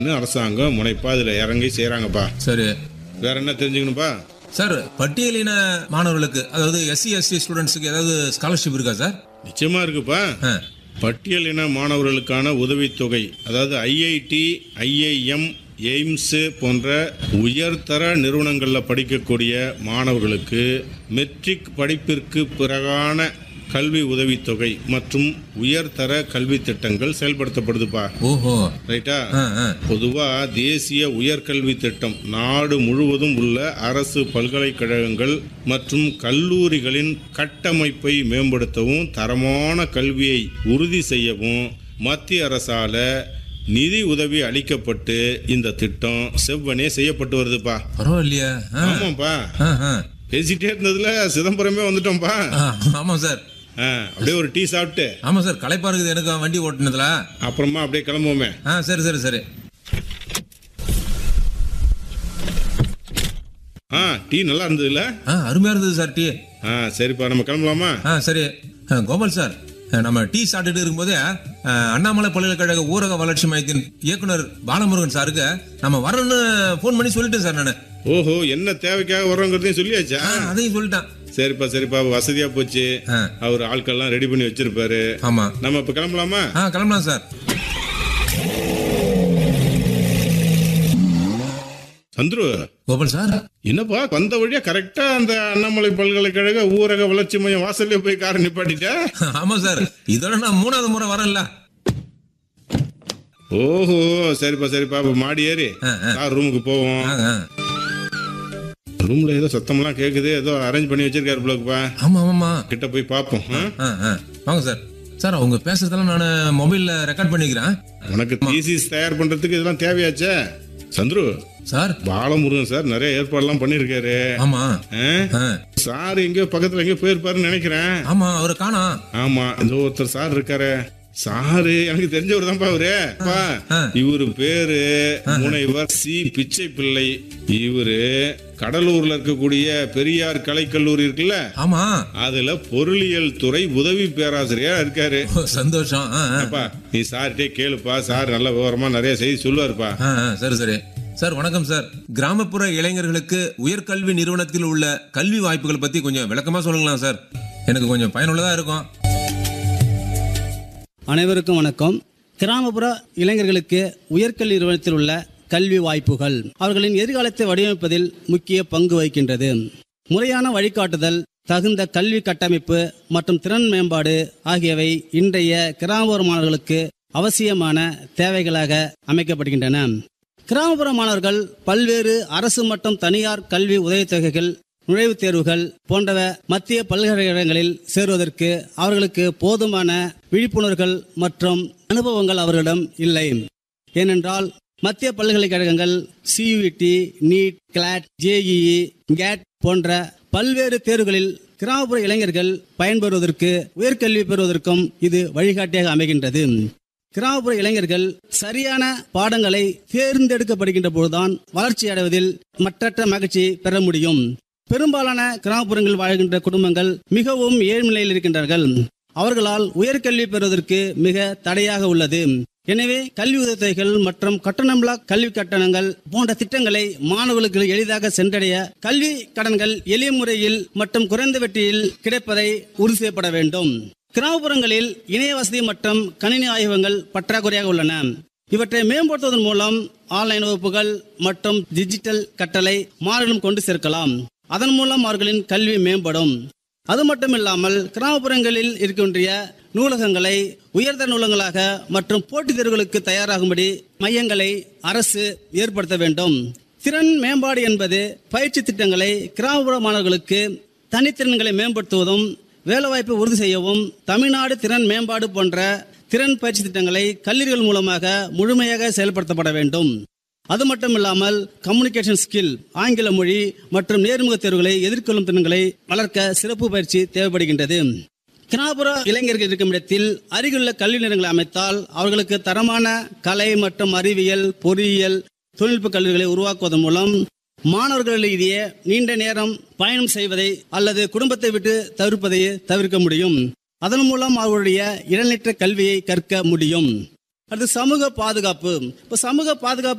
இன்னும் அரசாங்கம் முனைப்பா இதுல இறங்கி செய்றாங்கப்பா சரி வேற என்ன தெரிஞ்சுக்கணும்ப்பா சார் பட்டியலின மாணவர்களுக்கு அதாவது எஸ்சி எஸ்டி ஸ்டூடெண்ட்ஸுக்கு ஏதாவது ஸ்காலர்ஷிப் இருக்கா சார் நிச்சயமா இருக்குப்பா ஆ பட்டியலின மாணவர்களுக்கான உதவித்தொகை அதாவது ஐஐடி ஐஐஎம் எய்ம்ஸ் போன்ற உயர்தர நிறுவனங்களில் படிக்கக்கூடிய மாணவர்களுக்கு மெட்ரிக் படிப்பிற்கு பிறகான கல்வி உதவித்தொகை மற்றும் உயர்தர கல்வி திட்டங்கள் செயல்படுத்தப்படுதுப்பா ஓஹோ ரைட்டா ஆ ஆ பொதுவா தேசிய உயர்கல்வி திட்டம் நாடு முழுவதும் உள்ள அரசு பல்கலைக்கழகங்கள் மற்றும் கல்லூரிகளின் கட்டமைப்பை மேம்படுத்தவும் தரமான கல்வியை உறுதி செய்யவும் மத்திய அரசால நிதி உதவி அளிக்கப்பட்டு இந்த திட்டம் செவ்வனே செய்யப்பட்டு வருதுப்பா பரவாயில்லையா ஆ ஆமாப்பா ஆ ஆ பேசிட்டே இருந்ததுல சிதம்பரமே வந்துட்டோம்ப்பா ஆ, ஆமாம் சார் ஆ, அப்படியே ஒரு டீ சாப்பிட்டு ஆமாம் சார் களைப்பா இருக்குது எனக்கு வண்டி ஓட்டுனதுல அப்புறமா அப்படியே கிளம்புவோமே ஆ சரி சரி சரி ஆ டீ நல்லா இருந்ததுல ஆ அருமையாக இருந்தது சார் டீ ஆ சரிப்பா நம்ம கிளம்பலாமா ஆ சரி ஆ, கோபால் சார் ஆ, நம்ம டீ சாப்பிட்டுட்டு இருக்கும்போதே ஆ, அண்ணாமலை பல்கலைக்கழக ஊரக வளர்ச்சி மையத்தின் இயக்குனர் பாலமுருகன் சாருக்கு நம்ம வரோன்னு ஃபோன் பண்ணி சொல்லிட்டேன் சார் நான் ஓஹோ என்ன தேவைக்காக வர்றோங்கிறதையும் சொல்லியாச்சா அதையும் சொல்லிட்டேன் சரிப்பா சரிப்பா வசதியா போச்சு ஆ. அவர் ஆட்கள்லாம் ரெடி பண்ணி வச்சிருப்பாரு ஆமா நம்ம இப்ப கிளம்பலாமா ஆ கிளம்பலாம் சார் சந்துரு கோபால் சார் என்னப்பா வந்த வழியா கரெக்டா அந்த அண்ணாமலை பல்கலைக்கழக ஊரக வளர்ச்சி மையம் வாசல்ல போய் காரை நிப்பாட்டிட்ட ஆமா சார் இதோட நான் மூணாவது முறை வரேன்ல ஓஹோ சரிப்பா சரிப்பா அப்ப மாடி ஏறி ஆ, ஆ. கார் ரூமுக்கு போவோம் ஆ, ஆ. ரூம்ல ஏதோ சத்தம்லாம் கேக்குது ஏதோ அரேஞ்ச் பண்ணி வச்சிருக்காரு பிள்ளைக்குப்பா ஆமா ஆமாமா கிட்ட போய் பாப்போம் ஆ? ஆ, ஆ. வாங்க சார் சார் அவங்க பேசுறதெல்லாம் நான் மொபைல்ல ரெக்கார்ட் பண்ணிக்கிறேன் உனக்கு தீசிஸ் தயார் பண்றதுக்கு இதெல்லாம் தேவையாச்சே சந்துரு சார் பாலமுருகன் சார் நிறைய ஏற்பாடுலாம் பண்ணிருக்காரு ஆமா ஆ? ஆ. சார் எங்கேயோ பக்கத்துல எங்கேயோ போயிருப்பாருன்னு நினைக்கிறேன் ஆமா அவரை காணா ஆமா இந்த ஒருத்தர் சார் இருக்காரு சாரு எனக்கு தெரிஞ்சவர் தான்ப்பா அவரு அப்பா, ஆ. இவரு பேரு முனைவர் சி பிச்சை பிள்ளை இவரு கடலூர்ல இருக்கக்கூடிய பெரியார் கலைக்கல்லூரி இருக்குல்ல ஆமா அதுல பொருளியல் துறை உதவி பேராசிரியரா இருக்காரு ஓ, சந்தோஷம் ஆ, ஆ. அப்பா நீ சார்கிட்டே கேளுப்பா சார் நல்ல விவரமா நிறைய செய்தி சொல்லுவாருப்பா ஆ, ஆ, சரி சரி சார் வணக்கம் சார் கிராமப்புற இளைஞர்களுக்கு உயர்கல்வி நிறுவனத்தில் உள்ள கல்வி வாய்ப்புகள் பத்தி கொஞ்சம் விளக்கமா சொல்லுங்களா சார் எனக்கு கொஞ்சம் பயனுள்ளதா இருக்கும் அனைவருக்கும் வணக்கம் கிராமப்புற இளைஞர்களுக்கு உயர்கல்வி நிறுவனத்தில் உள்ள கல்வி வாய்ப்புகள் அவர்களின் எதிர்காலத்தை வடிவமைப்பதில் முக்கிய பங்கு வகிக்கின்றது முறையான வழிகாட்டுதல் தகுந்த கல்வி கட்டமைப்பு மற்றும் திறன் மேம்பாடு ஆகியவை இன்றைய கிராமப்புற மாணவர்களுக்கு அவசியமான தேவைகளாக அமைக்கப்படுகின்றன கிராமப்புற மாணவர்கள் பல்வேறு அரசு மற்றும் தனியார் கல்வி உதவித்தொகைகள் நுழைவுத் தேர்வுகள் போன்றவ மத்திய பல்கலைக்கழகங்களில் சேருவதற்கு அவர்களுக்கு போதுமான விழிப்புணர்வுகள் மற்றும் அனுபவங்கள் அவர்களிடம் இல்லை ஏனென்றால் மத்திய பல்கலைக்கழகங்கள் CUET NEET CLAT JEE CAT போன்ற பல்வேறு தேர்வுகளில் கிராமப்புற இளைஞர்கள் பயன்பெறுவதற்கு உயர்கல்வி பெறுவதற்கும் இது வழிகாட்டியாக அமைகின்றது கிராமப்புற இளைஞர்கள் சரியான பாடங்களை தேர்ந்தெடுக்கப்படுகின்ற போதுதான் வளர்ச்சி அடைவதில் மற்றற்ற மகிழ்ச்சி பெற முடியும் பெரும்பாலான கிராமப்புறங்களில் வாழ்கின்ற குடும்பங்கள் மிகவும் ஏழ் நிலையில் இருக்கின்றார்கள் அவர்களால் உயர்கல்வி பெறுவதற்கு மிக தடையாக உள்ளது எனவே கல்வி உதவித்தொகைகள் மற்றும் கட்டணமில்லா கல்வி கட்டணங்கள் போன்ற திட்டங்களை மாணவர்களுக்கு எளிதாக சென்றடைய கல்வி கடன்கள் எளிய முறையில் மற்றும் குறைந்த வட்டியில் கிடைப்பதை உறுதி செய்யப்பட வேண்டும் கிராமப்புறங்களில் இணைய வசதி மற்றும் கணினி ஆய்வகங்கள் பற்றாக்குறையாக உள்ளன இவற்றை மேம்படுத்துவதன் மூலம் ஆன்லைன் வகுப்புகள் மற்றும் டிஜிட்டல் கட்டளை மாணவர்களும் கொண்டு சேர்க்கலாம் அதன் மூலம் அவர்களின் கல்வி மேம்படும் அது மட்டுமில்லாமல் கிராமப்புறங்களில் இருக்கின்ற நூலகங்களை உயர்தர நூலகங்களாக மற்றும் போட்டித் தேர்வுகளுக்கு தயாராகும்படி மையங்களை அரசு ஏற்படுத்த வேண்டும் திறன் மேம்பாடு என்பது பயிற்சி திட்டங்களை கிராமப்புற மாணவர்களுக்கு தனித்திறன்களை மேம்படுத்துவதும் வேலைவாய்ப்பை உறுதி செய்யவும் தமிழ்நாடு திறன் மேம்பாடு போன்ற திறன் பயிற்சி திட்டங்களை கல்லூரிகள் மூலமாக முழுமையாக செயல்படுத்தப்பட வேண்டும் அது மட்டும் இல்லாமல் கம்யூனிகேஷன் ஸ்கில் ஆங்கில மொழி மற்றும் நேர்முக தேர்வுகளை எதிர்கொள்ளும் திறன்களை வளர்க்க சிறப்பு பயிற்சி தேவைப்படுகின்றது கிராமப்புற இளைஞர்கள் இருக்கும் இடத்தில் அருகிலுள்ள கல்வி நிலையங்களை அமைத்தால் அவர்களுக்கு தரமான கலை மற்றும் அறிவியல் பொறியியல் தொழில்நுட்ப கல்விகளை உருவாக்குவதன் மூலம் மாணவர்களிடையே நீண்ட நேரம் பயணம் செய்வதை அல்லது குடும்பத்தை விட்டு தவிர்ப்பதை தவிர்க்க முடியும் அதன் மூலம் அவர்களுடைய இடைநிற்ற கல்வியை கற்க முடியும் அடுத்து சமூக பாதுகாப்பு இப்போ சமூக பாதுகாப்பு